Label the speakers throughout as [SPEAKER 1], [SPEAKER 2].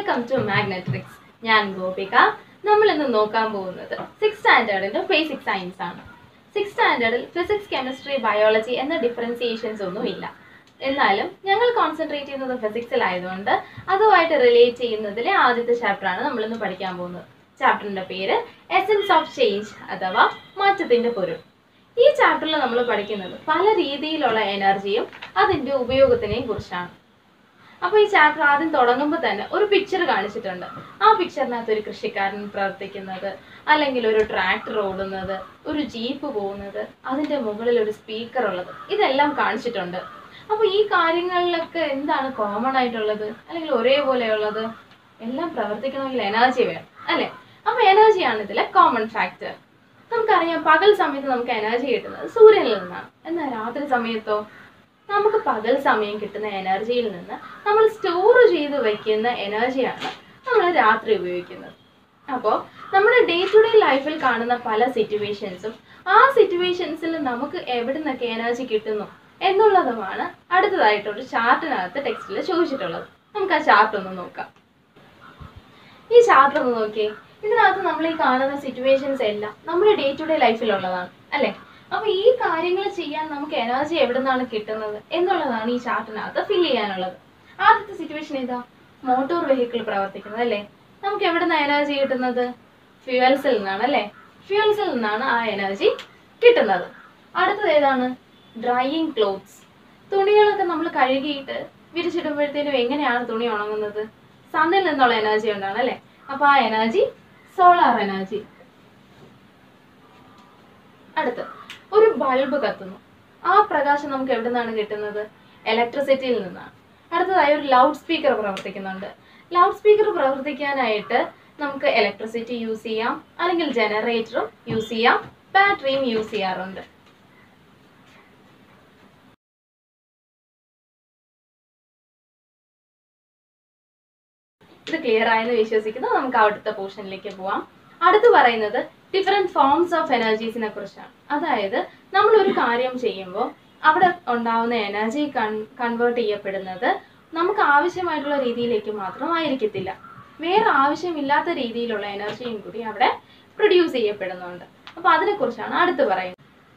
[SPEAKER 1] Welcome to magnetics ഞാൻ ഗോപിക നമ്മൾ ഇന്ന് നോക്കാൻ പോകുന്നത് സിക്സ് സ്റ്റാൻഡേർഡിന്റെ ബേസിക് സയൻസ് ആണ് സിക്സ് സ്റ്റാൻഡേർഡിൽ ഫിസിക്സ് കെമിസ്ട്രി ബയോളജി എന്ന ഡിഫറൻസിയേഷൻസ് ഒന്നും ഇല്ല എന്നാലും ഞങ്ങൾ കോൺസെൻട്രേറ്റ് ചെയ്യുന്നത് ഫിസിക്സിലായതുകൊണ്ട് അതുമായിട്ട് റിലേറ്റ് ചെയ്യുന്നതിലെ ആദ്യത്തെ ചാപ്റ്ററാണ് നമ്മൾ ഇന്ന് പഠിക്കാൻ പോകുന്നത് ചാപ്റ്ററിന്റെ പേര് എസൻസ് ഓഫ് ചേഞ്ച് അഥവാ മാറ്റത്തിന്റെ പൊരുൾ ഈ ചാപ്റ്ററിൽ നമ്മൾ പഠിക്കുന്നത് പല രീതിയിലുള്ള എനർജിയും അതിന്റെ ഉപയോഗത്തിനെയും കുറിച്ചാണ് അപ്പൊ ഈ ചാപ്റ്റർ ആദ്യം തുടങ്ങുമ്പോൾ തന്നെ ഒരു പിക്ചർ കാണിച്ചിട്ടുണ്ട് ആ പിക്ചറിനകത്ത് ഒരു കൃഷിക്കാരൻ പ്രവർത്തിക്കുന്നത് അല്ലെങ്കിൽ ഒരു ട്രാക്ടർ ഓടുന്നത് ഒരു ജീപ്പ് പോകുന്നത് അതിന്റെ മുകളിൽ ഒരു സ്പീക്കർ ഉള്ളത് ഇതെല്ലാം കാണിച്ചിട്ടുണ്ട് അപ്പൊ ഈ കാര്യങ്ങളിലൊക്കെ എന്താണ് കോമൺ ആയിട്ടുള്ളത് അല്ലെങ്കിൽ ഒരേപോലെയുള്ളത് എല്ലാം പ്രവർത്തിക്കണമെങ്കിൽ എനർജി വേണം അല്ലെ അപ്പൊ എനർജിയാണ് ഇതിലെ കോമൺ ഫാക്ടർ നമുക്കറിയാം പകൽ സമയത്ത് നമുക്ക് എനർജി കിട്ടുന്നത് സൂര്യനിൽ നിന്നാണ് എന്നാൽ രാത്രി സമയത്തോ നമുക്ക് പകൽ സമയം കിട്ടുന്ന എനർജിയിൽ നിന്ന് നമ്മൾ സ്റ്റോർ ചെയ്ത് വെക്കുന്ന എനർജിയാണ് നമ്മൾ രാത്രി ഉപയോഗിക്കുന്നത് അപ്പോൾ നമ്മുടെ ഡേ ടു ഡേ ലൈഫിൽ കാണുന്ന പല സിറ്റുവേഷൻസും ആ സിറ്റുവേഷൻസിൽ നമുക്ക് എവിടെ നിന്നൊക്കെ എനർജി കിട്ടുന്നു എന്നുള്ളതുമാണ് അടുത്തതായിട്ടൊരു ചാർട്ടിനകത്ത് ടെക്സ്റ്റിൽ ചോദിച്ചിട്ടുള്ളത് നമുക്ക് ആ ചാർട്ട് ഒന്ന് നോക്കാം ഈ ചാർട്ട് ഒന്ന് നോക്കിയേ ഇതിനകത്ത് നമ്മൾ ഈ കാണുന്ന സിറ്റുവേഷൻസ് എല്ലാം നമ്മുടെ ഡേ ടു ഡേ ലൈഫിലുള്ളതാണ് അല്ലേ അപ്പൊ ഈ കാര്യങ്ങൾ ചെയ്യാൻ നമുക്ക് എനർജി എവിടെ നിന്നാണ് കിട്ടുന്നത് എന്നുള്ളതാണ് ഈ ചാർട്ടിനകത്ത് ഫിൽ ചെയ്യാനുള്ളത് ആദ്യത്തെ സിറ്റുവേഷൻ ഏതാ മോട്ടോർ വെഹിക്കിൾ പ്രവർത്തിക്കുന്നത് അല്ലേ നമുക്ക് എവിടെ നിന്നാണ് എനർജി കിട്ടുന്നത് ഫ്യൂവൽസിൽ നിന്നാണ് അല്ലേ ഫ്യൂവൽസിൽ നിന്നാണ് ആ എനർജി കിട്ടുന്നത് അടുത്തത് ഏതാണ് ഡ്രൈയിങ് ക്ലോത്ത്സ് തുണികളൊക്കെ നമ്മൾ കഴുകിയിട്ട് വിരിച്ചിടുമ്പോഴത്തേനും എങ്ങനെയാണ് തുണി ഉണങ്ങുന്നത് സണ്ണിൽ നിന്നുള്ള എനർജി കൊണ്ടാണ് അല്ലേ അപ്പൊ ആ എനർജി സോളാർ എനർജി അടുത്ത് ഒരു ബൾബ് കത്തുന്നു ആ പ്രകാശം നമുക്ക് എവിടെ നിന്നാണ് കിട്ടുന്നത് ഇലക്ട്രിസിറ്റിയിൽ നിന്നാണ് അടുത്തതായി ഒരു ലൗഡ് സ്പീക്കർ പ്രവർത്തിക്കുന്നുണ്ട് ലൗഡ് സ്പീക്കർ പ്രവർത്തിക്കാനായിട്ട് നമുക്ക് ഇലക്ട്രിസിറ്റി യൂസ് ചെയ്യാം അല്ലെങ്കിൽ ജനറേറ്ററും യൂസ് ചെയ്യാം ബാറ്ററിയും യൂസ് ചെയ്യാറുണ്ട് ഇത് ക്ലിയർ ആയെന്ന് വിശ്വസിക്കുന്നു നമുക്ക് അവിടുത്തെ പോർഷനിലേക്ക് പോവാം അടുത്ത് പറയുന്നത് ഡിഫറെന്റ് ഫോംസ് ഓഫ് എനർജീസിനെ കുറിച്ചാണ് അതായത് നമ്മൾ ഒരു കാര്യം ചെയ്യുമ്പോൾ അവിടെ ഉണ്ടാവുന്ന എനർജി കൺവേർട്ട് ചെയ്യപ്പെടുന്നത് നമുക്ക് ആവശ്യമായിട്ടുള്ള രീതിയിലേക്ക് മാത്രമായിരിക്കത്തില്ല വേറെ ആവശ്യമില്ലാത്ത രീതിയിലുള്ള എനർജിയും കൂടി അവിടെ പ്രൊഡ്യൂസ് ചെയ്യപ്പെടുന്നുണ്ട് അപ്പൊ അതിനെ കുറിച്ചാണ് അടുത്ത് പറയുന്നത്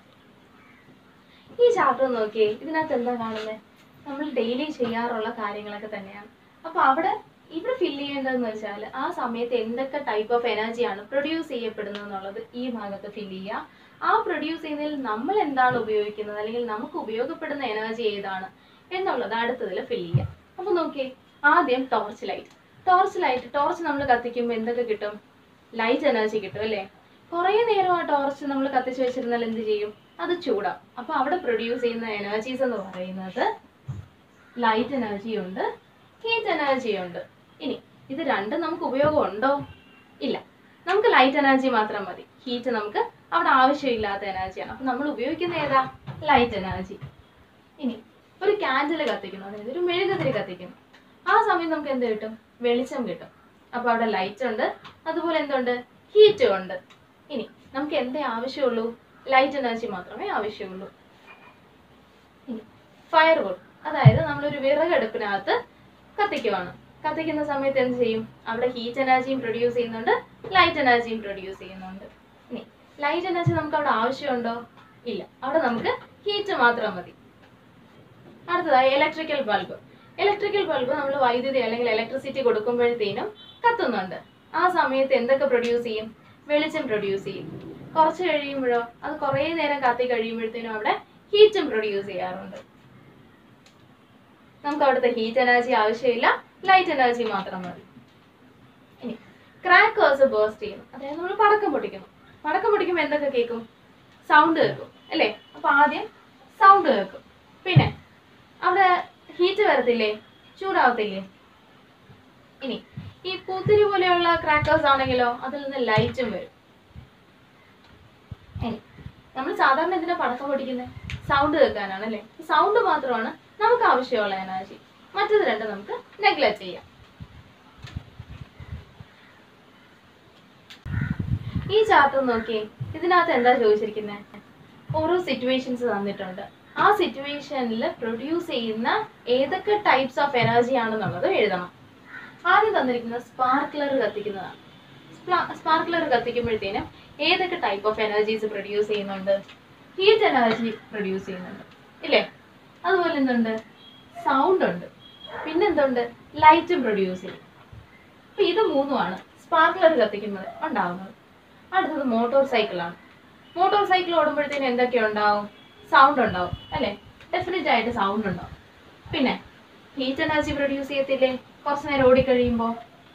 [SPEAKER 1] ഈ ചാപ്റ്റർ നോക്കിയേ ഇതിനകത്ത് എന്താ കാണുന്നത് നമ്മൾ ഡെയിലി ചെയ്യാറുള്ള കാര്യങ്ങളൊക്കെ തന്നെയാണ് അപ്പൊ അവിടെ ഇവിടെ ഫില്ല് ചെയ്യേണ്ടതെന്ന് വെച്ചാൽ ആ സമയത്ത് എന്തൊക്കെ ടൈപ്പ് ഓഫ് എനർജിയാണ് പ്രൊഡ്യൂസ് ചെയ്യപ്പെടുന്നത് എന്നുള്ളത് ഈ ഭാഗത്ത് ഫില്ല് ചെയ്യുക ആ പ്രൊഡ്യൂസ് ചെയ്യുന്നതിൽ നമ്മൾ എന്താണ് ഉപയോഗിക്കുന്നത് അല്ലെങ്കിൽ നമുക്ക് ഉപയോഗപ്പെടുന്ന എനർജി ഏതാണ് എന്നുള്ളത് അടുത്തതിൽ ഫില്ല് ചെയ്യുക അപ്പൊ നോക്കിയേ ആദ്യം torch light torch light torch നമ്മൾ കത്തിക്കുമ്പോൾ എന്തൊക്കെ കിട്ടും ലൈറ്റ് എനർജി കിട്ടും അല്ലേ കുറേ നേരം ആ ടോർച്ച് നമ്മൾ കത്തിച്ച് വെച്ചിരുന്നാൽ എന്ത് ചെയ്യും അത് ചൂടാവും അപ്പൊ അവിടെ പ്രൊഡ്യൂസ് ചെയ്യുന്ന എനർജീസ് എന്ന് പറയുന്നത് ലൈറ്റ് എനർജി ഉണ്ട് ഹീറ്റ് എനർജി ഉണ്ട് ഇനി ഇത് രണ്ടും നമുക്ക് ഉപയോഗം ഉണ്ടോ ഇല്ല നമുക്ക് ലൈറ്റ് എനർജി മാത്രം മതി ഹീറ്റ് നമുക്ക് അവിടെ ആവശ്യമില്ലാത്ത എനർജിയാണ് അപ്പൊ നമ്മൾ ഉപയോഗിക്കുന്ന ഏതാ ലൈറ്റ് എനർജി ഇനി ഒരു ക്യാൻഡിൽ കത്തിക്കുന്നു അതായത് ഒരു മെഴുകുതിരി കത്തിക്കുന്നു ആ സമയം നമുക്ക് എന്ത് കിട്ടും വെളിച്ചം കിട്ടും അപ്പൊ അവിടെ ലൈറ്റ് ഉണ്ട് അതുപോലെ എന്തുണ്ട് ഹീറ്റും ഉണ്ട് ഇനി നമുക്ക് എന്തേ ആവശ്യമുള്ളൂ ലൈറ്റ് എനർജി മാത്രമേ ആവശ്യമുള്ളൂ ഇനി ഫയർവുഡ് അതായത് നമ്മളൊരു വിറകടുപ്പിനകത്ത് കത്തിക്കുവാണ് കത്തിക്കുന്ന സമയത്ത് എന്ത് ചെയ്യും അവിടെ ഹീറ്റ് എനർജിയും പ്രൊഡ്യൂസ് ചെയ്യുന്നുണ്ട് ലൈറ്റ് എനർജിയും പ്രൊഡ്യൂസ് ചെയ്യുന്നുണ്ട് ഇനി ലൈറ്റ് എനർജി നമുക്ക് അവിടെ ആവശ്യമുണ്ടോ ഇല്ല അവിടെ നമുക്ക് ഹീറ്റ് മാത്രം മതി അടുത്തതായി ഇലക്ട്രിക്കൽ ബൾബ് ഇലക്ട്രിക്കൽ ബൾബ് നമ്മൾ വൈദ്യുതി അല്ലെങ്കിൽ ഇലക്ട്രിസിറ്റി കൊടുക്കുമ്പോഴത്തേനും കത്തുന്നുണ്ട് ആ സമയത്ത് എന്തൊക്കെ പ്രൊഡ്യൂസ് ചെയ്യും വെളിച്ചം പ്രൊഡ്യൂസ് ചെയ്യും കുറച്ച് കഴിയുമ്പോഴോ അത് കുറേ നേരം കത്തി കഴിയുമ്പോഴത്തേനും അവിടെ ഹീറ്റും പ്രൊഡ്യൂസ് ചെയ്യാറുണ്ട് നമുക്ക് അവിടുത്തെ ഹീറ്റ് എനർജി ആവശ്യമില്ല ലൈറ്റ് എനർജി മാത്രം മതി ഇനി ക്രാക്കേഴ്സ് ബേസ്റ്റ് ചെയ്യുന്നു അതായത് നമ്മൾ പടക്കം പൊട്ടിക്കുന്നു പടക്കം പൊട്ടിക്കുമ്പോൾ എന്തൊക്കെ കേൾക്കും സൗണ്ട് കേൾക്കും അല്ലേ അപ്പൊ ആദ്യം സൗണ്ട് കേൾക്കും പിന്നെ അവിടെ ഹീറ്റ് വരത്തില്ലേ ചൂടാവത്തില്ലേ ഇനി ഈ പൂത്തിരി പോലെയുള്ള ക്രാക്കേഴ്സ് ആണെങ്കിലോ അതിൽ നിന്ന് ലൈറ്റും വരും ഇനി നമ്മൾ സാധാരണ എന്തിനാ പടക്കം പൊട്ടിക്കുന്നത് സൗണ്ട് കേൾക്കാനാണ് അല്ലേ സൗണ്ട് മാത്രമാണ് നമുക്ക് ആവശ്യമുള്ള എനർജി മറ്റത് രണ്ടും നമുക്ക് നെഗ്ലക്ട് ചെയ്യാം ഈ ചാപ്റ്റർ നോക്കിയേ ഇതിനകത്ത് എന്താ ചോദിച്ചിരിക്കുന്നത് ഓരോ സിറ്റുവേഷൻസ് തന്നിട്ടുണ്ട് ആ സിറ്റുവേഷനിൽ പ്രൊഡ്യൂസ് ചെയ്യുന്ന ഏതൊക്കെ ടൈപ്സ് ഓഫ് എനർജി ആണെന്നുള്ളത് എഴുതണം ആദ്യം തന്നിരിക്കുന്നത് സ്പാർക്ലർ കത്തിക്കുന്നതാണ് സ്പാർക്ലർ കത്തിക്കുമ്പോഴത്തേനും ഏതൊക്കെ ടൈപ്പ് ഓഫ് എനർജീസ് പ്രൊഡ്യൂസ് ചെയ്യുന്നുണ്ട് ഹീറ്റ് എനർജി പ്രൊഡ്യൂസ് ചെയ്യുന്നുണ്ട് ഇല്ലേ അതുപോലെ എന്തുണ്ട് സൗണ്ട് ഉണ്ട് പിന്നെന്തുണ്ട് ലൈറ്റും പ്രൊഡ്യൂസ് ചെയ്യും അപ്പൊ ഇത് മൂന്നുമാണ് സ്പാർക്ലർ കത്തിക്കുന്നത് ഉണ്ടാവുന്നത് അടുത്തത് മോട്ടോർ സൈക്കിളാണ് മോട്ടോർ സൈക്കിൾ ഓടുമ്പോഴത്തേനും എന്തൊക്കെ ഉണ്ടാവും സൗണ്ട് ഉണ്ടാവും അല്ലേ ഡെഫിനറ്റ് ആയിട്ട് സൗണ്ട് ഉണ്ടാവും പിന്നെ ഹീറ്റ് എനർജി പ്രൊഡ്യൂസ് ചെയ്യത്തില്ലേ കുറച്ച് നേരം ഓടിക്കഴിയുമ്പോൾ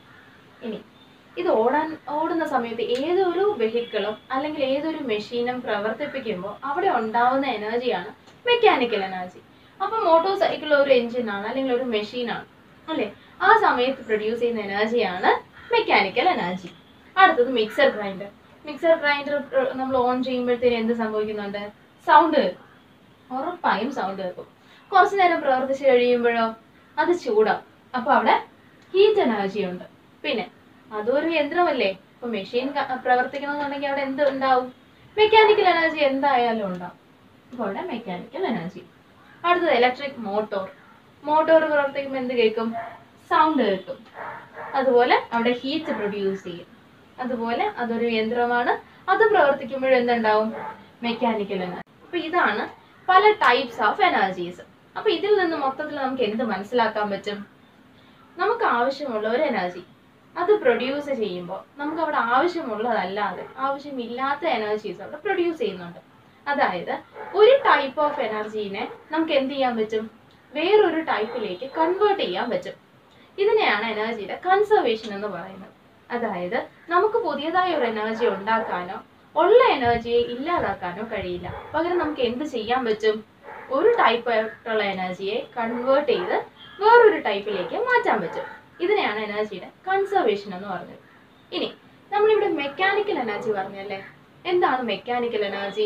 [SPEAKER 1] ഇനി ഇത് ഓടാൻ ഓടുന്ന സമയത്ത് ഏതൊരു വെഹിക്കിളും അല്ലെങ്കിൽ ഏതൊരു മെഷീനും പ്രവർത്തിപ്പിക്കുമ്പോൾ അവിടെ ഉണ്ടാവുന്ന എനർജിയാണ് മെക്കാനിക്കൽ എനർജി അപ്പൊ മോട്ടോർ സൈക്കിൾ ഒരു എഞ്ചിനാണ് അല്ലെങ്കിൽ ഒരു മെഷീനാണ് അല്ലേ ആ സമയത്ത് പ്രൊഡ്യൂസ് ചെയ്യുന്ന എനർജിയാണ് മെക്കാനിക്കൽ എനർജി അടുത്തത് മിക്സർ ഗ്രൈൻഡർ മിക്സർ ഗ്രൈൻഡർ നമ്മൾ ഓൺ ചെയ്യുമ്പോഴത്തേന് എന്ത് സംഭവിക്കുന്നുണ്ട് സൗണ്ട് കേൾക്കും ഉറപ്പായും സൗണ്ട് കേൾക്കും കുറച്ചു നേരം പ്രവർത്തിച്ച് കഴിയുമ്പോഴോ അത് ചൂടാവും അപ്പൊ അവിടെ ഹീറ്റ് എനർജി ഉണ്ട് പിന്നെ അതൊരു യന്ത്രമല്ലേ ഇപ്പൊ മെഷീൻ പ്രവർത്തിക്കണമെന്നുണ്ടെങ്കിൽ അവിടെ എന്ത് ഉണ്ടാവും മെക്കാനിക്കൽ എനർജി എന്തായാലും ഉണ്ടാവും അപ്പൊ അവിടെ മെക്കാനിക്കൽ എനർജി അടുത്തത് ഇലക്ട്രിക് മോട്ടോർ മോട്ടോർ പ്രവർത്തിക്കുമ്പോൾ എന്ത് കേൾക്കും സൗണ്ട് കേൾക്കും അതുപോലെ അവിടെ ഹീറ്റ് പ്രൊഡ്യൂസ് ചെയ്യും അതുപോലെ അതൊരു യന്ത്രമാണ് അത് പ്രവർത്തിക്കുമ്പോഴും എന്തുണ്ടാവും മെക്കാനിക്കൽ എനർജി അപ്പൊ ഇതാണ് പല ടൈപ്സ് ഓഫ് എനർജീസ് അപ്പൊ ഇതിൽ നിന്ന് മൊത്തത്തിൽ നമുക്ക് എന്ത് മനസ്സിലാക്കാൻ പറ്റും നമുക്ക് ആവശ്യമുള്ള ഒരു എനർജി അത് പ്രൊഡ്യൂസ് ചെയ്യുമ്പോൾ നമുക്ക് അവിടെ ആവശ്യമുള്ളതല്ലാതെ ആവശ്യമില്ലാത്ത എനർജീസ് അവിടെ പ്രൊഡ്യൂസ് ചെയ്യുന്നുണ്ട് അതായത് ഒരു ടൈപ്പ് ഓഫ് എനർജീനെ നമുക്ക് എന്ത് ചെയ്യാൻ പറ്റും വേറൊരു ടൈപ്പിലേക്ക് കൺവേർട്ട് ചെയ്യാൻ പറ്റും ഇതിനെയാണ് എനർജിയുടെ കൺസർവേഷൻ എന്ന് പറയുന്നത് അതായത് നമുക്ക് പുതിയതായ ഒരു എനർജി ഉണ്ടാക്കാനോ ഉള്ള എനർജിയെ ഇല്ലാതാക്കാനോ കഴിയില്ല പകരം നമുക്ക് എന്ത് ചെയ്യാൻ പറ്റും ഒരു ടൈപ്പ് ആയിട്ടുള്ള എനർജിയെ കൺവേർട്ട് ചെയ്ത് വേറൊരു ടൈപ്പിലേക്ക് മാറ്റാൻ പറ്റും ഇതിനെയാണ് എനർജിയുടെ കൺസർവേഷൻ എന്ന് പറഞ്ഞത് ഇനി നമ്മളിവിടെ മെക്കാനിക്കൽ എനർജി പറഞ്ഞല്ലേ എന്താണ് മെക്കാനിക്കൽ എനർജി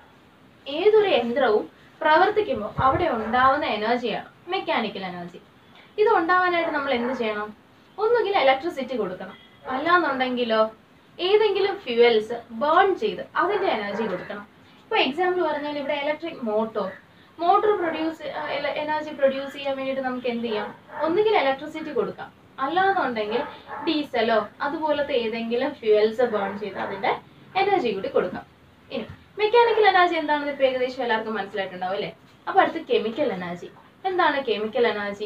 [SPEAKER 1] ഏതൊരു യന്ത്രവും പ്രവർത്തിക്കുമ്പോൾ അവിടെ ഉണ്ടാവുന്ന എനർജിയാണ് മെക്കാനിക്കൽ എനർജി ഇത് ഉണ്ടാവാനായിട്ട് നമ്മൾ എന്ത് ചെയ്യണം ഒന്നുകിൽ ഇലക്ട്രിസിറ്റി കൊടുക്കണം അല്ലാന്നുണ്ടെങ്കിലോ ഏതെങ്കിലും ഫ്യൂവൽസ് ബേൺ ചെയ്ത് അതിന്റെ എനർജി കൊടുക്കണം ഇപ്പൊ എക്സാമ്പിൾ പറഞ്ഞാൽ ഇവിടെ electric motor motor produce energy produce ചെയ്യാൻ വേണ്ടിയിട്ട് നമുക്ക് എന്ത് ചെയ്യാം ഒന്നുകിൽ ഇലക്ട്രിസിറ്റി കൊടുക്കാം അല്ലാന്നുണ്ടെങ്കിൽ ഡീസലോ അതുപോലത്തെ ഏതെങ്കിലും ഫ്യൂവൽസ് ബേൺ ചെയ്ത് അതിന്റെ എനർജി കൂടി കൊടുക്കാം ഇനി മെക്കാനിക്കൽ എനർജി എന്താണെന്ന് ഇപ്പൊ ഏകദേശം എല്ലാവർക്കും മനസ്സിലായിട്ടുണ്ടാവും അല്ലേ അപ്പൊ അടുത്ത് കെമിക്കൽ എനർജി എന്താണ് കെമിക്കൽ എനർജി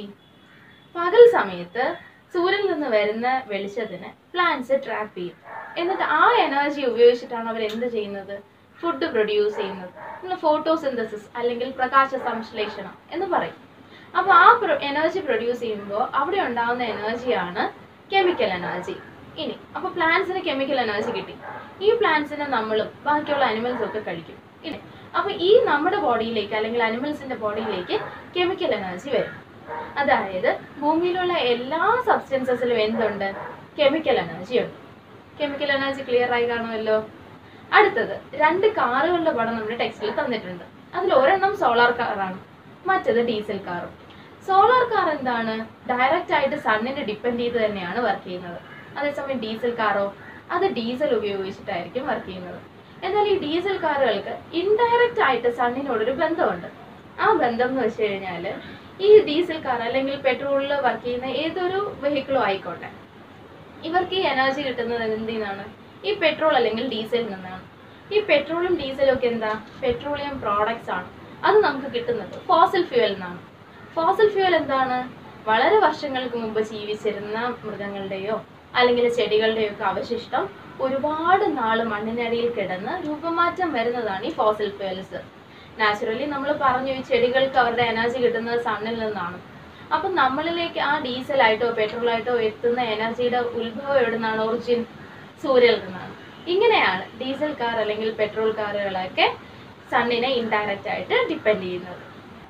[SPEAKER 1] പകൽ സമയത്ത് സൂര്യനിൽ നിന്ന് വരുന്ന വെളിച്ചത്തിന് പ്ലാന്റ്സ് ട്രാപ്പ് ചെയ്യും എന്നിട്ട് ആ എനർജി ഉപയോഗിച്ചിട്ടാണ് അവർ എന്ത് ചെയ്യുന്നത് ഫുഡ് പ്രൊഡ്യൂസ് ചെയ്യുന്നത് ഫോട്ടോസിന്തസിസ് അല്ലെങ്കിൽ പ്രകാശ സംശ്ലേഷണം എന്ന് പറയും അപ്പൊ ആ എനർജി പ്രൊഡ്യൂസ് ചെയ്യുമ്പോൾ അവിടെ ഉണ്ടാവുന്ന എനർജിയാണ് കെമിക്കൽ എനർജി ഇനി അപ്പൊ പ്ലാന്റ്സിന് കെമിക്കൽ എനർജി കിട്ടി ഈ പ്ലാന്റ്സിനെ നമ്മളും ബാക്കിയുള്ള അനിമൽസും ഒക്കെ കഴിക്കും ഇനി അപ്പൊ ഈ നമ്മുടെ ബോഡിയിലേക്ക് അല്ലെങ്കിൽ അനിമൽസിന്റെ ബോഡിയിലേക്ക് കെമിക്കൽ എനർജി വരും അതായത് ഭൂമിയിലുള്ള എല്ലാ സബ്സ്റ്റൻസസിലും എന്തുണ്ട് കെമിക്കൽ എനർജി ഉണ്ട് കെമിക്കൽ എനർജി ക്ലിയർ ആയി കാണുമല്ലോ അടുത്തത് രണ്ട് കാറുകളുടെ പടം നമ്മുടെ ടെക്സ്റ്റിൽ തന്നിട്ടുണ്ട് അതിൽ ഒരെണ്ണം സോളാർ കാറാണ് മറ്റത് ഡീസൽ കാറും സോളാർ കാർ എന്താണ് ഡയറക്റ്റ് ആയിട്ട് സണ്ണിനെ ഡിപ്പെൻഡ് ചെയ്ത് തന്നെയാണ് വർക്ക് ചെയ്യുന്നത് അതേസമയം ഡീസൽ കാറോ അത് ഡീസൽ ഉപയോഗിച്ചിട്ടായിരിക്കും വർക്ക് ചെയ്യുന്നത് എന്നാൽ ഈ ഡീസൽ കാറുകൾക്ക് ഇൻഡയറക്റ്റ് ആയിട്ട് സണ്ണിനോടൊരു ബന്ധമുണ്ട് ആ ബന്ധം എന്ന് വെച്ച് കഴിഞ്ഞാൽ ഈ ഡീസൽ കാർ അല്ലെങ്കിൽ പെട്രോളിൽ വർക്ക് ചെയ്യുന്ന ഏതൊരു വെഹിക്കിളും ആയിക്കോട്ടെ ഇവർക്ക് ഈ എനർജി കിട്ടുന്നത് എന്തിൽ നിന്നാണ് ഈ പെട്രോൾ അല്ലെങ്കിൽ ഡീസലിൽ നിന്നാണ് ഈ പെട്രോളും ഡീസലും ഒക്കെ എന്താ പെട്രോളിയം പ്രോഡക്ട്സ് ആണ് അത് നമുക്ക് കിട്ടുന്നത് ഫോസിൽ ഫ്യൂവൽ നിന്നാണ് ഫോസിൽ ഫ്യൂവൽ എന്താണ് വളരെ വർഷങ്ങൾക്ക് മുമ്പ് ജീവിച്ചിരുന്ന മൃഗങ്ങളുടെയോ അല്ലെങ്കിൽ ചെടികളുടെയോ ഒക്കെ അവശിഷ്ടം ഒരുപാട് നാൾ മണ്ണിനടിയിൽ കിടന്ന് രൂപമാറ്റം വരുന്നതാണ് ഈ ഫോസിൽ ഫ്യൂവൽസ് നാച്ചുറലി നമ്മൾ പറഞ്ഞു ഈ ചെടികൾക്ക് അവരുടെ എനർജി കിട്ടുന്നത് സണ്ണിൽ നിന്നാണ് അപ്പം നമ്മളിലേക്ക് ആ ഡീസലായിട്ടോ പെട്രോളായിട്ടോ എത്തുന്ന എനർജിയുടെ ഉത്ഭവം എവിടെ നിന്നാണ് ഒറിജിൻ സൂര്യനിൽ നിന്നാണ് ഇങ്ങനെയാണ് ഡീസൽ കാർ അല്ലെങ്കിൽ പെട്രോൾ കാറുകളൊക്കെ സണ്ണിനെ ഇൻഡയറക്റ്റ് ആയിട്ട് ഡിപ്പെൻഡ് ചെയ്യുന്നത്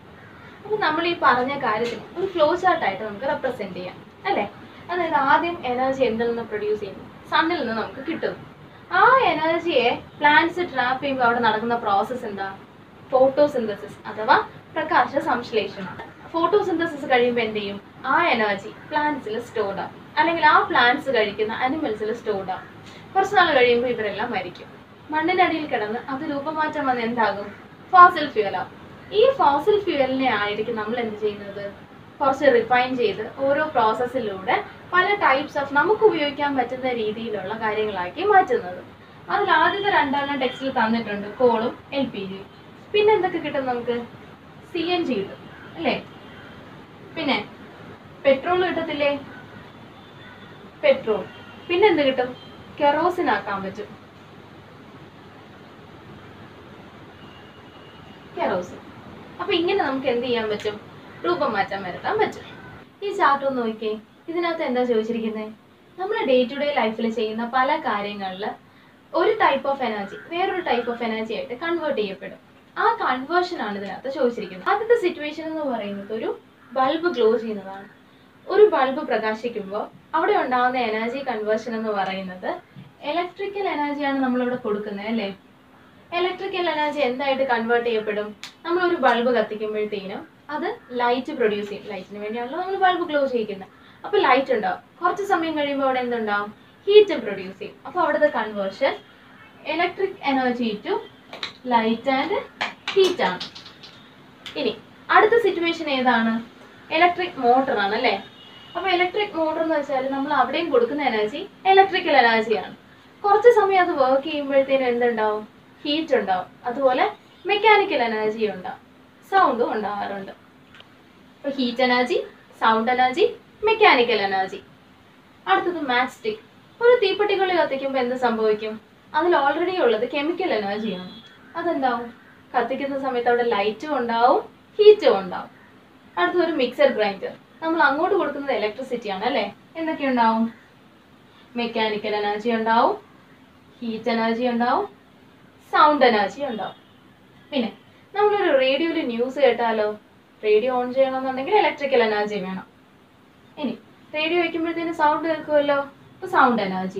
[SPEAKER 1] അപ്പം നമ്മൾ ഈ പറഞ്ഞ കാര്യത്തിന് ഒരു ഫ്ലോ ചാർട്ടായിട്ട് നമുക്ക് റെപ്രസെന്റ് ചെയ്യാം അല്ലേ അതായത് ആദ്യം എനർജി എന്തിൽ നിന്ന് പ്രൊഡ്യൂസ് ചെയ്യുന്നു സണ്ണിൽ നിന്ന് നമുക്ക് കിട്ടുന്നു ആ എനർജിയെ പ്ലാന്റ്സ് ട്രാപ്പ് ചെയ്യുമ്പോൾ അവിടെ നടക്കുന്ന പ്രോസസ്സ് എന്താ ഫോട്ടോസിന്തസിസ് അഥവാ പ്രകാശ സംശ്ലേഷണം ഫോട്ടോസിന്തസിസ് കഴിയുമ്പോൾ എന്ത് ചെയ്യും ആ എനർജി പ്ലാന്റ്സിൽ സ്റ്റോർഡ് ആവും അല്ലെങ്കിൽ ആ പ്ലാന്റ്സ് കഴിക്കുന്ന അനിമൽസിൽ സ്റ്റോർഡ് ആവും കുറച്ച് നാൾ കഴിയുമ്പോൾ ഇവരെല്ലാം മരിക്കും മണ്ണിനടിയിൽ കിടന്ന് അത് രൂപമാറ്റം വന്ന് എന്താകും ഫോസിൽ ഫ്യൂവൽ ആവും ഈ ഫോസിൽ ഫ്യൂവലിനെ ആയിരിക്കും നമ്മൾ എന്ത് ചെയ്യുന്നത് കുറച്ച് റിഫൈൻ ചെയ്ത് ഓരോ പ്രോസസ്സിലൂടെ പല ടൈപ്സ് ഓഫ് നമുക്ക് ഉപയോഗിക്കാൻ പറ്റുന്ന രീതിയിലുള്ള കാര്യങ്ങളാക്കി മാറ്റുന്നത് അതിൽ ആദ്യത്തെ രണ്ടെണ്ണം ടെക്സ്റ്റിൽ തന്നിട്ടുണ്ട് കോളും എൽ പി ജിയും പിന്നെ എന്തൊക്കെ കിട്ടും നമുക്ക് സി എൻ ജി കിട്ടും അല്ലേ പിന്നെ പെട്രോൾ കിട്ടത്തില്ലേ പെട്രോൾ പിന്നെ എന്ത് കിട്ടും കെറോസിൻ ആക്കാൻ പറ്റും കെറോസിൻ അപ്പൊ ഇങ്ങനെ നമുക്ക് എന്ത് ചെയ്യാൻ പറ്റും രൂപം മാറ്റം വരുത്താൻ പറ്റും ഈ ചാർട്ട് ഒന്ന് നോക്കിയേ ഇതിനകത്ത് എന്താ ചോദിച്ചിരിക്കുന്നത് നമ്മൾ ഡേ ടു ഡേ ലൈഫിൽ ചെയ്യുന്ന പല കാര്യങ്ങളിൽ ഒരു ടൈപ്പ് ഓഫ് എനർജി വേറൊരു ടൈപ്പ് ഓഫ് എനർജി ആയിട്ട് കൺവേർട്ട് ചെയ്യപ്പെടും ആ കൺവേർഷൻ ആണ് ഇതിനകത്ത് ചോദിച്ചിരിക്കുന്നത് ആദ്യത്തെ സിറ്റുവേഷൻ എന്ന് പറയുന്നത് ഒരു ബൾബ് ഗ്ലോ ചെയ്യുന്നതാണ് ഒരു ബൾബ് പ്രകാശിക്കുമ്പോൾ അവിടെ ഉണ്ടാകുന്ന എനർജി കൺവേർഷൻ എന്ന് പറയുന്നത് ഇലക്ട്രിക്കൽ എനർജിയാണ് നമ്മളിവിടെ കൊടുക്കുന്നത് അല്ലേ ഇലക്ട്രിക്കൽ എനർജി എന്തായിട്ട് കൺവേർട്ട് ചെയ്യപ്പെടും നമ്മൾ ഒരു ബൾബ് കത്തിക്കുമ്പോഴത്തേനും അത് ലൈറ്റ് പ്രൊഡ്യൂസ് ചെയ്യും ലൈറ്റിന് വേണ്ടിയാണല്ലോ നമ്മൾ ബൾബ് ഗ്ലോ ചെയ്യിക്കുന്നത് അപ്പോൾ ലൈറ്റ് ഉണ്ടാവും കുറച്ച് സമയം കഴിയുമ്പോൾ അവിടെ എന്തുണ്ടാവും ഹീറ്റ് പ്രൊഡ്യൂസ് ചെയ്യും അപ്പോൾ അവിടുത്തെ conversion electric energy to light and heat ആണ് ഇനി അടുത്ത സിറ്റുവേഷൻ ഏതാണ് ഇലക്ട്രിക് മോട്ടർ ആണ് അല്ലേ അപ്പോൾ ഇലക്ട്രിക് മോട്ടർ എന്ന് വെച്ചാൽ നമ്മൾ അവിടെയും കൊടുക്കുന്ന എനർജി ഇലക്ട്രിക്കൽ എനർജിയാണ് കുറച്ച് സമയം അത് വർക്ക് ചെയ്യുമ്പോഴത്തേനും എന്തുണ്ടാവും ഹീറ്റ് ഉണ്ടാവും അതുപോലെ മെക്കാനിക്കൽ എനർജി ഉണ്ടാവും സൗണ്ടും ഉണ്ടാവാറുണ്ട് അപ്പോൾ heat energy sound energy mechanical energy അടുത്തത് മാച്ച് സ്റ്റിക്ക് ഒരു തീപ്പെട്ടിക്കൊള്ളി കത്തിക്കുമ്പോൾ എന്ത് സംഭവിക്കും അതിൽ ഓൾറെഡി ഉള്ളത് കെമിക്കൽ എനർജിയാണ് അതെന്താവും കത്തിക്കുന്ന സമയത്ത് അവിടെ ലൈറ്റും ഉണ്ടാവും ഹീറ്റും ഉണ്ടാവും അടുത്തത് ഒരു മിക്സർ ഗ്രൈൻഡർ നമ്മൾ അങ്ങോട്ട് കൊടുക്കുന്നത് ഇലക്ട്രിസിറ്റി ആണ് അല്ലേ എന്തൊക്കെ ഉണ്ടാവും മെക്കാനിക്കൽ എനർജി ഉണ്ടാവും ഹീറ്റ് എനർജി ഉണ്ടാവും സൗണ്ട് എനർജി ഉണ്ടാവും പിന്നെ നമ്മളൊരു റേഡിയോയിൽ ന്യൂസ് കേട്ടാലോ റേഡിയോ ഓൺ ചെയ്യണമെന്നുണ്ടെങ്കിൽ ഇലക്ട്രിക്കൽ എനർജി വേണം ഇനി റേഡിയോ വയ്ക്കുമ്പോഴത്തേന് സൗണ്ട് കേൾക്കുമല്ലോ അപ്പോൾ സൗണ്ട് എനർജി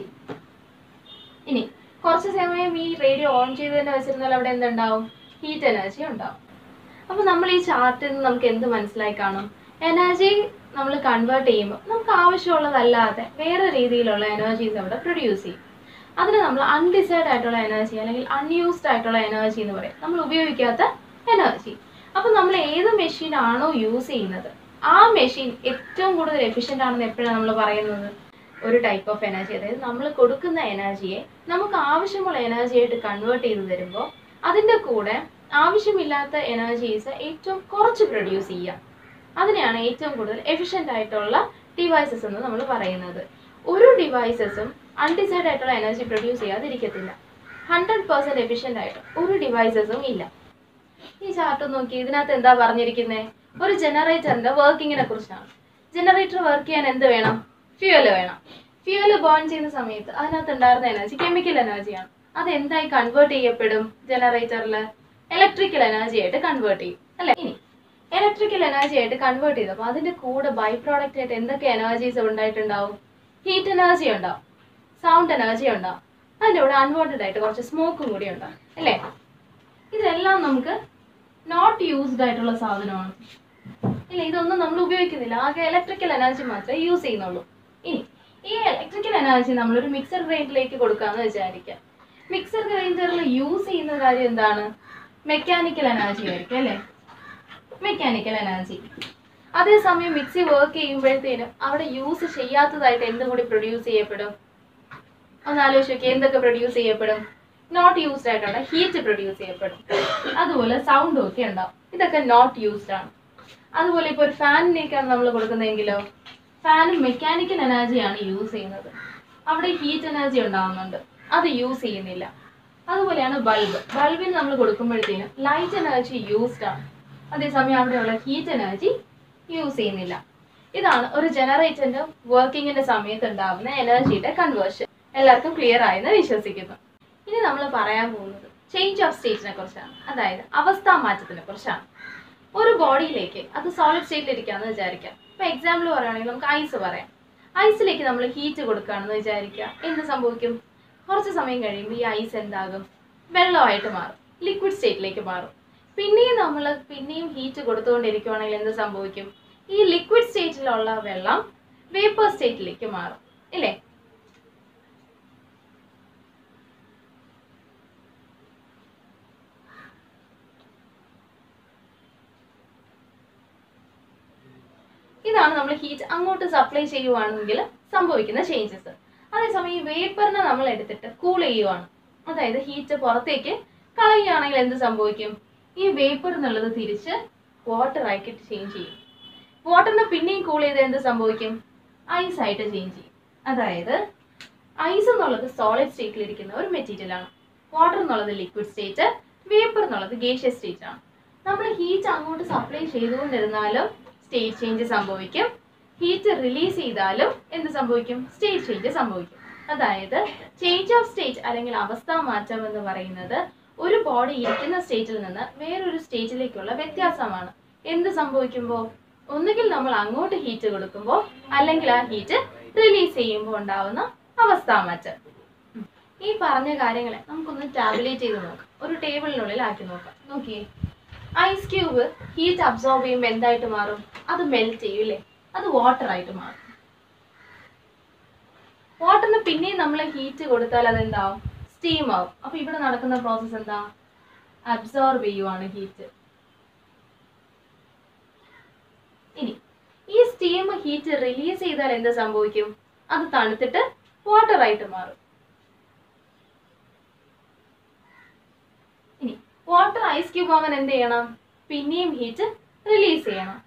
[SPEAKER 1] ഇനി കുറച്ച് സമയം ഈ റേഡിയോ ഓൺ ചെയ്ത് തന്നെ വെച്ചിരുന്നാൽ അവിടെ എന്തുണ്ടാവും ഹീറ്റ് എനർജി ഉണ്ടാവും അപ്പോൾ നമ്മൾ ഈ ചാർട്ടിൽ നിന്ന് നമുക്ക് എന്ത് മനസ്സിലായി കാണും എനർജി നമ്മൾ കൺവേർട്ട് ചെയ്യുമ്പോൾ നമുക്ക് ആവശ്യമുള്ളതല്ലാതെ വേറെ രീതിയിലുള്ള എനർജീസ് അവിടെ പ്രൊഡ്യൂസ് ചെയ്യും അതിന് നമ്മൾ അൺഡിസൈഡ് ആയിട്ടുള്ള എനർജി അല്ലെങ്കിൽ അൺയൂസ്ഡ് ആയിട്ടുള്ള എനർജി എന്ന് പറയും നമ്മൾ ഉപയോഗിക്കാത്ത എനർജി അപ്പം നമ്മൾ ഏത് മെഷീൻ ആണോ യൂസ് ചെയ്യുന്നത് ആ മെഷീൻ ഏറ്റവും കൂടുതൽ എഫിഷ്യൻ്റ് ആണെന്ന് എപ്പോഴാണ് നമ്മൾ പറയുന്നത് ഒരു ടൈപ്പ് ഓഫ് എനർജി അതായത് നമ്മൾ കൊടുക്കുന്ന എനർജിയെ നമുക്ക് ആവശ്യമുള്ള എനർജി ആയിട്ട് കൺവേർട്ട് ചെയ്ത് തരുമ്പോൾ അതിൻ്റെ കൂടെ ആവശ്യമില്ലാത്ത എനർജീസ് ഏറ്റവും കുറച്ച് പ്രൊഡ്യൂസ് ചെയ്യുക അതിനെയാണ് ഏറ്റവും കൂടുതൽ എഫിഷ്യൻ്റ് ആയിട്ടുള്ള ഡിവൈസസ് എന്ന് നമ്മൾ പറയുന്നത് ഒരു ഡിവൈസസും അൺഡിസൈഡ് ആയിട്ടുള്ള എനർജി പ്രൊഡ്യൂസ് ചെയ്യാതിരിക്കത്തില്ല ഹൺഡ്രഡ് പെർസെൻറ്റ് എഫിഷ്യൻ്റ് ആയിട്ട് ഒരു ഡിവൈസസും ഇല്ല ഈ ചാർട്ട് നോക്കി ഇതിനകത്ത് എന്താ പറഞ്ഞിരിക്കുന്നത് ഒരു ജനറേറ്ററിന്റെ വർക്കിങ്ങിനെ കുറിച്ചാണ് ജനറേറ്റർ വർക്ക് ചെയ്യാൻ എന്ത് വേണം ഫ്യൂവൽ വേണം ഫ്യൂവൽ ബേൺ ചെയ്യുന്ന സമയത്ത് അതിനകത്ത് ഉണ്ടായിരുന്ന എനർജി കെമിക്കൽ എനർജിയാണ് അത് എന്തായി കൺവേർട്ട് ചെയ്യപ്പെടും ജനറേറ്ററിൽ ഇലക്ട്രിക്കൽ എനർജി ആയിട്ട് കൺവേർട്ട് ചെയ്യും അല്ലെ ഇനി ഇലക്ട്രിക്കൽ എനർജി ആയിട്ട് കൺവേർട്ട് ചെയ്തപ്പോൾ അതിന്റെ കൂടെ ബൈ പ്രോഡക്റ്റ് ആയിട്ട് എന്തൊക്കെ എനർജീസ് ഉണ്ടായിട്ടുണ്ടാവും ഹീറ്റ് എനർജി ഉണ്ടാവും സൗണ്ട് എനർജി ഉണ്ടാവും അതിൻ്റെ കൂടെ അൺവാണ്ടഡ് ആയിട്ട് കുറച്ച് സ്മോക്കും കൂടി ഉണ്ടാവും അല്ലേ ഇതെല്ലാം നമുക്ക് നോട്ട് യൂസ്ഡ് ആയിട്ടുള്ള സാധനമാണ് ഇല്ല ഇതൊന്നും നമ്മൾ ഉപയോഗിക്കുന്നില്ല ആകെ ഇലക്ട്രിക്കൽ എനർജി മാത്രമേ യൂസ് ചെയ്യുന്നുള്ളൂ ഇനി ഈ ഇലക്ട്രിക്കൽ എനർജി നമ്മളൊരു മിക്സർ ഗ്രൈൻഡറിലേക്ക് കൊടുക്കാമെന്ന് വിചാരിക്കാം മിക്സർ ഗ്രൈൻഡറിൽ യൂസ് ചെയ്യുന്ന കാര്യം എന്താണ് മെക്കാനിക്കൽ എനർജി ആയിരിക്കും അല്ലേ മെക്കാനിക്കൽ എനർജി അതേസമയം മിക്സി വർക്ക് ചെയ്യുമ്പോഴത്തേനും അവിടെ യൂസ് ചെയ്യാത്തതായിട്ട് എന്തും കൂടി പ്രൊഡ്യൂസ് ചെയ്യപ്പെടും ഒന്ന് ആലോചിച്ച് നോക്കിയേ എന്തൊക്കെ പ്രൊഡ്യൂസ് ചെയ്യപ്പെടും നോട്ട് യൂസ്ഡ് ആയിട്ടുള്ള ഹീറ്റ് പ്രൊഡ്യൂസ് ചെയ്യപ്പെടും അതുപോലെ സൗണ്ടും ഒക്കെ ഉണ്ടാവും ഇതൊക്കെ നോട്ട് യൂസ്ഡ് ആണ് അതുപോലെ ഇപ്പോൾ ഒരു ഫാനിലേക്കാണ് നമ്മൾ കൊടുക്കുന്നതെങ്കിലോ ഫാനും മെക്കാനിക്കൽ എനർജിയാണ് യൂസ് ചെയ്യുന്നത് അവിടെ ഹീറ്റ് എനർജി ഉണ്ടാവുന്നുണ്ട് അത് യൂസ് ചെയ്യുന്നില്ല അതുപോലെയാണ് ബൾബ് ബൾബിന് നമ്മൾ കൊടുക്കുമ്പോഴത്തേനും ലൈറ്റ് എനർജി യൂസ്ഡ് ആണ് അതേസമയം അവിടെയുള്ള ഹീറ്റ് എനർജി യൂസ് ചെയ്യുന്നില്ല ഇതാണ് ഒരു ജനറേറ്ററിന്റെ വർക്കിങ്ങിന്റെ സമയത്ത് ഉണ്ടാവുന്ന എനർജിയുടെ കൺവേർഷൻ എല്ലാവർക്കും ക്ലിയർ ആയെന്ന് വിശ്വസിക്കുന്നു ഇനി നമ്മൾ പറയാൻ പോകുന്നത് ചേഞ്ച് ഓഫ് സ്റ്റേറ്റിനെ കുറിച്ചാണ് അതായത് അവസ്ഥാ മാറ്റത്തിനെ കുറിച്ചാണ് ഒരു ബോഡിയിലേക്ക് അത് സോളിഡ് സ്റ്റേറ്റിൽ ഇരിക്കാന്ന് വിചാരിക്കാം ഇപ്പൊ എക്സാമ്പിൾ പറയുകയാണെങ്കിൽ നമുക്ക് ഐസ് പറയാം ഐസിലേക്ക് നമ്മൾ ഹീറ്റ് കൊടുക്കുകയാണെന്ന് വിചാരിക്കുക എന്ത് സംഭവിക്കും കുറച്ച് സമയം കഴിയുമ്പോൾ ഈ ഐസ് എന്താകും വെള്ളമായിട്ട് മാറും ലിക്വിഡ് സ്റ്റേറ്റിലേക്ക് മാറും പിന്നെയും നമ്മൾ പിന്നെയും ഹീറ്റ് കൊടുത്തുകൊണ്ടിരിക്കുവാണെങ്കിൽ എന്ത് സംഭവിക്കും ഈ ലിക്വിഡ് സ്റ്റേറ്റിലുള്ള വെള്ളം വേപ്പർ സ്റ്റേറ്റിലേക്ക് മാറും ഇല്ലേ ഇതാണ് നമ്മൾ ഹീറ്റ് അങ്ങോട്ട് സപ്ലൈ ചെയ്യുവാണെങ്കിൽ സംഭവിക്കുന്ന ചേഞ്ചസ് അതേസമയം ഈ വേപ്പറിനെ നമ്മൾ എടുത്തിട്ട് കൂൾ ചെയ്യുവാണ് അതായത് ഹീറ്റ് പുറത്തേക്ക് കളയുകയാണെങ്കിൽ എന്ത് സംഭവിക്കും ഈ വേപ്പർ എന്നുള്ളത് തിരിച്ച് വാട്ടർ ആക്കിയിട്ട് ചേഞ്ച് ചെയ്യും വാട്ടറിനെ പിന്നെയും കൂൾ ചെയ്ത് എന്ത് സംഭവിക്കും ഐസ് ആയിട്ട് ചേഞ്ച് ചെയ്യും അതായത് ഐസ് എന്നുള്ളത് സോളിഡ് സ്റ്റേറ്റിൽ ഇരിക്കുന്ന ഒരു മെറ്റീരിയൽ ആണ് വാട്ടർ എന്നുള്ളത് ലിക്വിഡ് സ്റ്റേറ്റ് വേപ്പർ എന്നുള്ളത് ഗേഷ്യസ് സ്റ്റേറ്റ് ആണ് നമ്മൾ ഹീറ്റ് അങ്ങോട്ട് സപ്ലൈ ചെയ്തുകൊണ്ടിരുന്നാലും സ്റ്റേറ്റ് ചേഞ്ച് സംഭവിക്കും ഹീറ്റ് റിലീസ് ചെയ്താലും എന്ത് സംഭവിക്കും സ്റ്റേറ്റ് ചേഞ്ച് സംഭവിക്കും അതായത് ചേഞ്ച് ഓഫ് സ്റ്റേറ്റ് അല്ലെങ്കിൽ അവസ്ഥാ മാറ്റം എന്ന് പറയുന്നത് ഒരു ബോഡി ഇരിക്കുന്ന സ്റ്റേറ്റിൽ നിന്ന് വേറൊരു സ്റ്റേറ്റിലേക്കുള്ള വ്യത്യാസമാണ് എന്ത് സംഭവിക്കുമ്പോൾ ഒന്നുകിൽ നമ്മൾ അങ്ങോട്ട് ഹീറ്റ് കൊടുക്കുമ്പോൾ അല്ലെങ്കിൽ ആ ഹീറ്റ് റിലീസ് ചെയ്യുമ്പോൾ ഉണ്ടാവുന്ന അവസ്ഥാ മാറ്റം ഉം. ഈ പറഞ്ഞ കാര്യങ്ങളെ നമുക്കൊന്ന് ടാബുലേറ്റ് ചെയ്ത് നോക്കാം ഒരു ടേബിളിനുള്ളിൽ ആക്കി നോക്കാം നോക്കിയേ ഐസ് ക്യൂബ് ഹീറ്റ് അബ്സോർബ് ചെയ്യുമ്പോൾ എന്തായിട്ട് മാറും അത് മെൽറ്റ് ചെയ്യും അല്ലേ അത് വാട്ടർ ആയിട്ട് മാറും വാട്ടറിന് പിന്നെയും നമ്മൾ ഹീറ്റ് കൊടുത്താൽ അത് എന്താവും സ്റ്റീം ആവും അപ്പൊ ഇവിടെ നടക്കുന്ന പ്രോസസ്സ് എന്താ അബ്സോർബ് ചെയ്യുവാണ് ഹീറ്റ് ഇനി ഈ സ്റ്റീം ഹീറ്റ് റിലീസ് ചെയ്താൽ എന്ത് സംഭവിക്കും അത് തണുത്തിട്ട് വാട്ടർ ആയിട്ട് മാറും ഇനി വാട്ടർ ഐസ് ക്യൂബ് ആവാൻ എന്ത് ചെയ്യണം പിന്നെയും ഹീറ്റ് റിലീസ് ചെയ്യണം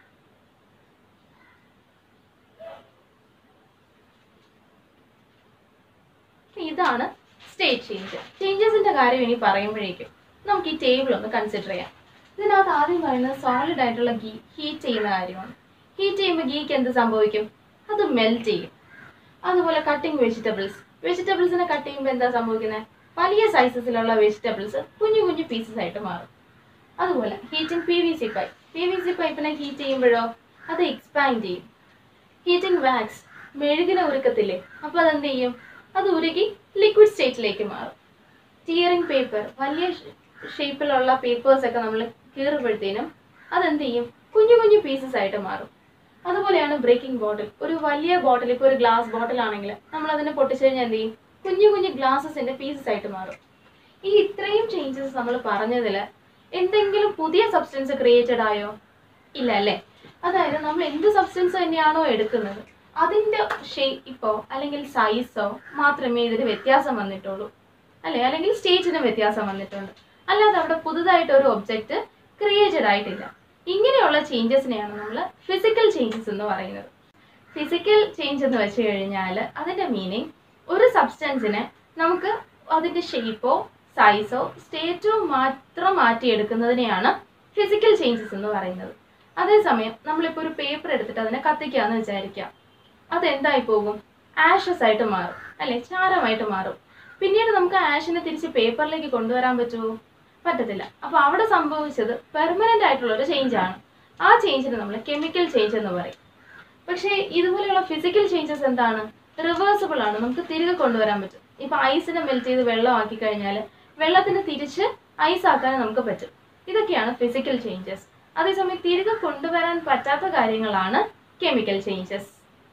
[SPEAKER 1] ഇതാണ് സ്റ്റേറ്റ് ചേഞ്ച് ചേഞ്ചസിന്റെ കാര്യം ഇനി പറയുമ്പോഴേക്കും നമുക്ക് ഈ ടേബിൾ ഒന്ന് കൺസിഡർ ചെയ്യാം ഇതിനകത്ത് ആദ്യം പറയുന്നത് സോളിഡ് ആയിട്ടുള്ള ഗീ ഹീറ്റ് ചെയ്യുന്ന കാര്യമാണ് ഹീറ്റ് ചെയ്യുമ്പോൾ ഗീക്ക് എന്ത് സംഭവിക്കും അത് മെൽറ്റ് ചെയ്യും അതുപോലെ കട്ടിങ് വെജിറ്റബിൾസ് വെജിറ്റബിൾസിനെ കട്ട് ചെയ്യുമ്പോൾ എന്താ സംഭവിക്കുന്നത് വലിയ സൈസസിലുള്ള വെജിറ്റബിൾസ് കുഞ്ഞു കുഞ്ഞു പീസസ് ആയിട്ട് മാറും അതുപോലെ heating P V C pipe P V C പൈപ്പിനെ ഹീറ്റ് ചെയ്യുമ്പോഴോ അത് എക്സ്പാൻഡ് ചെയ്യും ഹീറ്റിംഗ് വാക്സ് മെഴുകിനെ ഉരുക്കത്തില്ലേ അപ്പോൾ അതെന്ത് ചെയ്യും അത് ഉരുകി ലിക്വിഡ് സ്റ്റേറ്റിലേക്ക് മാറും ടിയറിംഗ് പേപ്പർ വലിയ ഷേപ്പിലുള്ള പേപ്പേഴ്സ് ഒക്കെ നമ്മൾ കീറുമ്പോഴത്തേനും അതെന്ത് ചെയ്യും കുഞ്ഞു കുഞ്ഞു പീസസ് ആയിട്ട് മാറും അതുപോലെയാണ് ബ്രേക്കിംഗ് ബോട്ടിൽ ഒരു വലിയ ബോട്ടിൽ ഇപ്പോൾ ഒരു ഗ്ലാസ് ബോട്ടിൽ ആണെങ്കിൽ നമ്മൾ അതിനെ പൊട്ടിച്ചു കഴിഞ്ഞാൽ എന്ത് ചെയ്യും കുഞ്ഞു കുഞ്ഞു ഗ്ലാസസിന്റെ പീസസ് ആയിട്ട് മാറും ഈ ഇത്രയും ചേഞ്ചസ് നമ്മൾ പറഞ്ഞതിൽ എന്തെങ്കിലും പുതിയ സബ്സ്റ്റൻസ് ക്രിയേറ്റഡ് ആയോ ഇല്ല അല്ലേ അതായത് നമ്മൾ എന്ത് സബ്സ്റ്റൻസ് തന്നെയാണോ എടുക്കുന്നത് അതിന്റെ ഷേപ്പോ അല്ലെങ്കിൽ സൈസോ മാത്രമേ ഇതിൽ വ്യത്യാസം വന്നിട്ടുള്ളൂ അല്ലെ അല്ലെങ്കിൽ സ്റ്റേറ്റിന് വ്യത്യാസം വന്നിട്ടുണ്ട് അല്ലാതെ അവിടെ പുതുതായിട്ട് ഒരു ഒബ്ജക്റ്റ് ക്രിയേറ്റഡ് ആയിട്ടില്ല ഇങ്ങനെയുള്ള ചേഞ്ചസിനെയാണ് നമ്മൾ ഫിസിക്കൽ ചേഞ്ചസ് എന്ന് പറയുന്നത് ഫിസിക്കൽ ചേഞ്ച് എന്ന് വെച്ച് കഴിഞ്ഞാൽ അതിന്റെ മീനിങ് ഒരു സബ്സ്റ്റൻസിനെ നമുക്ക് അതിന്റെ ഷേപ്പോ സൈസോ സ്റ്റേറ്റോ മാത്രം മാറ്റിയെടുക്കുന്നതിനെയാണ് ഫിസിക്കൽ ചേഞ്ചസ് എന്ന് പറയുന്നത് അതേസമയം നമ്മളിപ്പോൾ ഒരു പേപ്പർ എടുത്തിട്ട് അതിനെ കത്തിക്കാന്ന് വിചാരിക്കാം അതെന്തായി പോകും ആഷസ് ആയിട്ട് മാറും അല്ലെ ചാരമായിട്ട് മാറും പിന്നീട് നമുക്ക് ആഷിനെ തിരിച്ച് പേപ്പറിലേക്ക് കൊണ്ടുവരാൻ പറ്റുമോ പറ്റത്തില്ല അപ്പൊ അവിടെ സംഭവിച്ചത് പെർമനന്റ് ആയിട്ടുള്ള ഒരു ചേഞ്ച് ആണ് ആ ചേഞ്ചിന് നമ്മൾ കെമിക്കൽ ചേഞ്ച് എന്ന് പറയും പക്ഷേ ഇതുപോലെയുള്ള ഫിസിക്കൽ ചേഞ്ചസ് എന്താണ് റിവേഴ്സിബിൾ ആണ് നമുക്ക് തിരികെ കൊണ്ടുവരാൻ പറ്റും ഇപ്പൊ ഐസിനെ മെൽറ്റ് ചെയ്ത് വെള്ളമാക്കി കഴിഞ്ഞാൽ വെള്ളത്തിന് തിരിച്ച് ഐസ് ആക്കാൻ നമുക്ക് പറ്റും ഇതൊക്കെയാണ് ഫിസിക്കൽ ചേഞ്ചസ് അതേസമയം തിരികെ കൊണ്ടുവരാൻ പറ്റാത്ത കാര്യങ്ങളാണ് കെമിക്കൽ ചേഞ്ചസ്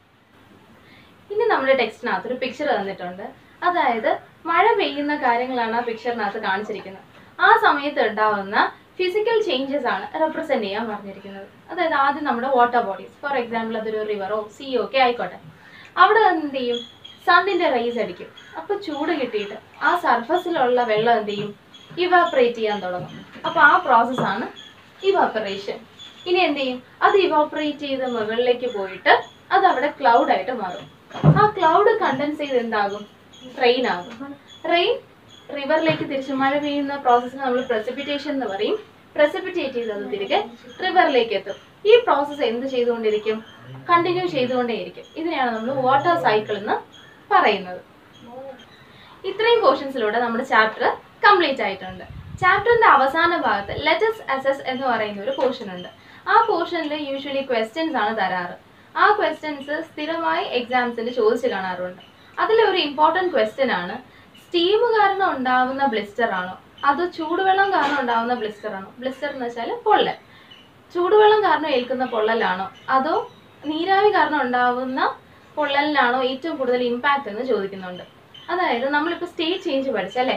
[SPEAKER 1] ഇനി നമ്മുടെ ടെക്സ്റ്റിനകത്ത് ഒരു പിക്ചർ തന്നിട്ടുണ്ട് അതായത് മഴ പെയ്യുന്ന കാര്യങ്ങളാണ് ആ പിക്ചറിനകത്ത് കാണിച്ചിരിക്കുന്നത് ആ സമയത്ത് ഉണ്ടാവുന്ന ഫിസിക്കൽ ചേഞ്ചസ് ആണ് റെപ്രസെന്റ് ചെയ്യാൻ പറഞ്ഞിരിക്കുന്നത് അതായത് ആദ്യം നമ്മുടെ വാട്ടർ ബോഡീസ് ഫോർ എക്സാമ്പിൾ അതൊരു റിവറോ സീയോ ഒക്കെ ആയിക്കോട്ടെ അവിടെ എന്ത് ചെയ്യും സണ്ണിന്റെ റേസ് അടിക്കും അപ്പൊ ചൂട് കിട്ടിയിട്ട് ആ സർഫസിലുള്ള വെള്ളം എന്ത് ചെയ്യും ഇവാപ്പറേറ്റ് ചെയ്യാൻ തുടങ്ങും അപ്പൊ ആ പ്രോസസ്സാണ് ഇവാപ്പറേഷൻ ഇനി എന്ത് ചെയ്യും അത് ഇവാപ്പറേറ്റ് ചെയ്ത് മുകളിലേക്ക് പോയിട്ട് അത് അവിടെ ക്ലൗഡ് ആയിട്ട് മാറും ആ ക്ലൗഡ് കണ്ടൻസ് ചെയ്ത് എന്താകും റെയിൻ ആകും റെയിൻ റിവറിലേക്ക് തിരിച്ച് മഴ പെയ്യുന്ന പ്രോസസ്സിന് നമ്മൾ പ്രസിപ്പിറ്റേഷൻ എന്ന് പറയും പ്രസിപ്പിറ്റേറ്റ് ചെയ്ത് അത് തിരികെ റിവറിലേക്ക് എത്തും ഈ പ്രോസസ്സ് എന്ത് ചെയ്തുകൊണ്ടിരിക്കും കണ്ടിന്യൂ ചെയ്തുകൊണ്ടേയിരിക്കും ഇതിനെയാണ് നമ്മൾ വാട്ടർ സൈക്കിൾ എന്ന് പറയുന്നത് ഇത്രയും പോർഷൻസിലൂടെ നമ്മുടെ ചാപ്റ്റർ കംപ്ലീറ്റ് ആയിട്ടുണ്ട് ചാപ്റ്ററിന്റെ അവസാന ഭാഗത്ത് ലെറ്റസ് അസസ് എന്ന് പറയുന്ന ഒരു പോർഷൻ ഉണ്ട് ആ പോർഷനിൽ യൂഷ്വലി ക്വസ്റ്റ്യൻസ് ആണ് തരാറ് ആ ക്വസ്റ്റ്യൻസ് സ്ഥിരമായി എക്സാംസിന് ചോദിച്ചു കാണാറുണ്ട് അതിലൊരു ഇമ്പോർട്ടൻറ്റ് ക്വസ്റ്റ്യൻ ആണ് സ്റ്റീം കാരണം ഉണ്ടാവുന്ന ബ്ലിസ്റ്റർ ആണോ അതോ ചൂടുവെള്ളം കാരണം ഉണ്ടാവുന്ന ബ്ലിസ്റ്റർ ആണോ ബ്ലിസ്റ്റർ എന്ന് വെച്ചാൽ പൊള്ളൽ ചൂടുവെള്ളം കാരണം ഏൽക്കുന്ന പൊള്ളലാണോ അതോ നീരാവി കാരണം ഉണ്ടാവുന്ന പൊള്ളലിനാണോ ഏറ്റവും കൂടുതൽ ഇമ്പാക്റ്റ് എന്ന് ചോദിക്കുന്നുണ്ട് അതായത് നമ്മളിപ്പോൾ സ്റ്റേറ്റ് ചേഞ്ച് പഠിച്ചല്ലേ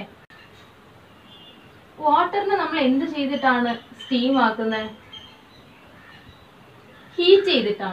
[SPEAKER 1] വാട്ടറിനെ നമ്മൾ എന്ത് ചെയ്തിട്ടാണ് സ്റ്റീം ആക്കുന്നത് ഹീറ്റ് ചെയ്തിട്ടാണ്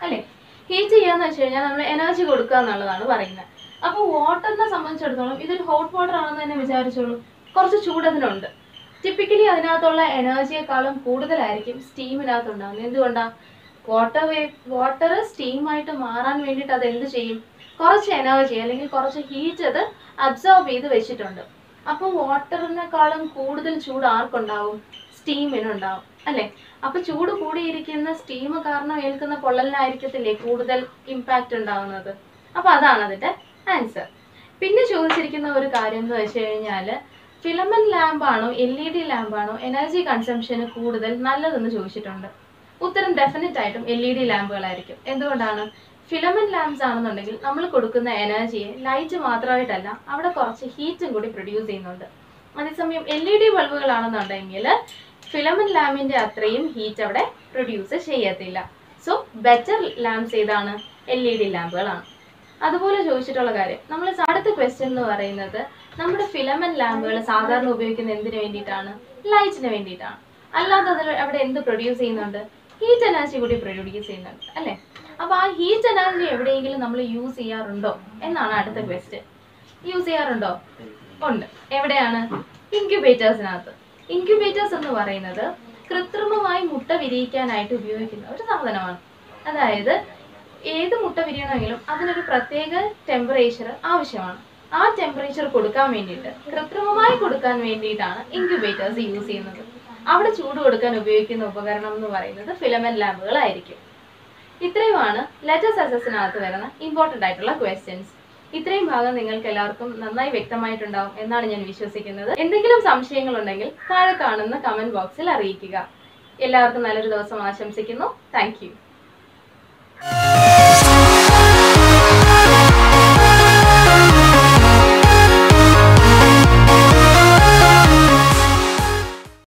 [SPEAKER 1] അല്ലേ ഹീറ്റ് ചെയ്യാന്ന് വെച്ച് കഴിഞ്ഞാൽ നമ്മൾ എനർജി കൊടുക്കുക എന്നുള്ളതാണ് പറയുന്നത് അപ്പോൾ വാട്ടറിനെ സംബന്ധിച്ചിടത്തോളം ഇതൊരു ഹോട്ട് വാട്ടർ ആണെന്ന് തന്നെ വിചാരിച്ചോളൂ കുറച്ച് ചൂട് അതിനുണ്ട് ടിപ്പിക്കലി അതിനകത്തുള്ള എനർജിയെക്കാളും കൂടുതലായിരിക്കും സ്റ്റീമിനകത്ത് ഉണ്ടാകുന്നത് എന്തുകൊണ്ടാണ് വാട്ടർ വേ വാട്ടർ സ്റ്റീമായിട്ട് മാറാൻ വേണ്ടിയിട്ട് അത് എന്ത് ചെയ്യും കുറച്ച് എനർജി അല്ലെങ്കിൽ കുറച്ച് ഹീറ്റ് അത് അബ്സോർബ് ചെയ്ത് വെച്ചിട്ടുണ്ട് അപ്പോൾ വാട്ടറിനേക്കാളും കൂടുതൽ ചൂട് ആർക്കുണ്ടാവും സ്റ്റീമിനുണ്ടാവും അല്ലേ അപ്പൊ ചൂട് കൂടിയിരിക്കുന്ന സ്റ്റീം കാരണം ഏൽക്കുന്ന പൊള്ളലിനായിരിക്കത്തില്ലേ കൂടുതൽ ഇമ്പാക്റ്റ് ഉണ്ടാവുന്നത് അപ്പൊ അതാണ് അതിന്റെ ആൻസർ പിന്നെ ചോദിച്ചിരിക്കുന്ന ഒരു കാര്യം എന്ന് വെച്ച് കഴിഞ്ഞാല് ഫിലമെന്റ് ലാമ്പാണോ എൽ ഇ ഡി ലാമ്പാണോ എനർജി കൺസംഷന് കൂടുതൽ നല്ലതെന്ന് ചോദിച്ചിട്ടുണ്ട് ഉത്തരം ഡെഫിനറ്റ് ആയിട്ടും എൽ ഇ ഡി ലാമ്പുകളായിരിക്കും എന്തുകൊണ്ടാണ് ഫിലമെന്റ് ലാംപ്സ് ആണെന്നുണ്ടെങ്കിൽ നമ്മൾ കൊടുക്കുന്ന എനർജിയെ ലൈറ്റ് മാത്രമായിട്ടല്ല അവിടെ കുറച്ച് ഹീറ്റും കൂടി പ്രൊഡ്യൂസ് ചെയ്യുന്നുണ്ട് അതേസമയം എൽ ഇ ഡി ബൾബുകളാണെന്നുണ്ടെങ്കിൽ ഫിലമെന്റ് ലാമ്പിന്റെ അത്രയും ഹീറ്റ് അവിടെ പ്രൊഡ്യൂസ് ചെയ്യത്തില്ല സോ ബെറ്റർ ലാംപ്സ് ഏതാണ് എൽ ഇ ഡി ലാമ്പുകളാണ് അതുപോലെ ചോദിച്ചിട്ടുള്ള കാര്യം നമ്മൾ അടുത്ത ക്വസ്റ്റ്യൻ എന്ന് പറയുന്നത് നമ്മുടെ ഫിലമെന്റ് ലാമ്പുകൾ സാധാരണ ഉപയോഗിക്കുന്നത് എന്തിനു വേണ്ടിയിട്ടാണ് ലൈറ്റിന് വേണ്ടിയിട്ടാണ് അല്ലാതെ അതിൽ അവിടെ എന്ത് പ്രൊഡ്യൂസ് ചെയ്യുന്നുണ്ട് ഹീറ്റ് എനർജി കൂടി പ്രൊഡ്യൂസ് ചെയ്യുന്നുണ്ട് അല്ലേ അപ്പൊ ആ ഹീറ്റ് എനർജി എവിടെയെങ്കിലും നമ്മൾ യൂസ് ചെയ്യാറുണ്ടോ എന്നാണ് അടുത്ത ക്വസ്റ്റ്യൻ യൂസ് ചെയ്യാറുണ്ടോ ഉണ്ട് എവിടെയാണ് ഇൻക്യുബേറ്റേഴ്സിനകത്ത് ഇൻക്യുബേറ്റേഴ്സ് എന്ന് പറയുന്നത് കൃത്രിമമായി മുട്ട വിരിയിക്കാനായിട്ട് ഉപയോഗിക്കുന്ന ഒരു സാധനമാണ് അതായത് ഏത് മുട്ട വിരിയണമെങ്കിലും അതിനൊരു പ്രത്യേക ടെമ്പറേച്ചർ ആവശ്യമാണ് ആ ടെമ്പറേച്ചർ കൊടുക്കാൻ വേണ്ടിയിട്ട് കൃത്രിമമായി കൊടുക്കാൻ വേണ്ടിയിട്ടാണ് ഇൻക്യുബേറ്റേഴ്സ് യൂസ് ചെയ്യുന്നത് അവിടെ ചൂട് കൊടുക്കാൻ ഉപയോഗിക്കുന്ന ഉപകരണം എന്ന് പറയുന്നത് ഫിലമെന്റ് ലാമ്പുകളായിരിക്കും ഇത്രയുമാണ് ലെറ്റസ് എസസിനകത്ത് വരുന്ന ഇമ്പോർട്ടൻ്റ് ആയിട്ടുള്ള ക്വസ്റ്റ്യൻസ് ഇത്രയും ഭാഗം നിങ്ങൾക്ക് എല്ലാവർക്കും നന്നായി വ്യക്തമായിട്ടുണ്ടാവും എന്നാണ് ഞാൻ വിശ്വസിക്കുന്നത് എന്തെങ്കിലും സംശയങ്ങൾ ഉണ്ടെങ്കിൽ താഴെ കാണുന്ന കമന്റ് ബോക്സിൽ അറിയിക്കുക എല്ലാവർക്കും നല്ലൊരു ദിവസം ആശംസിക്കുന്നു താങ്ക്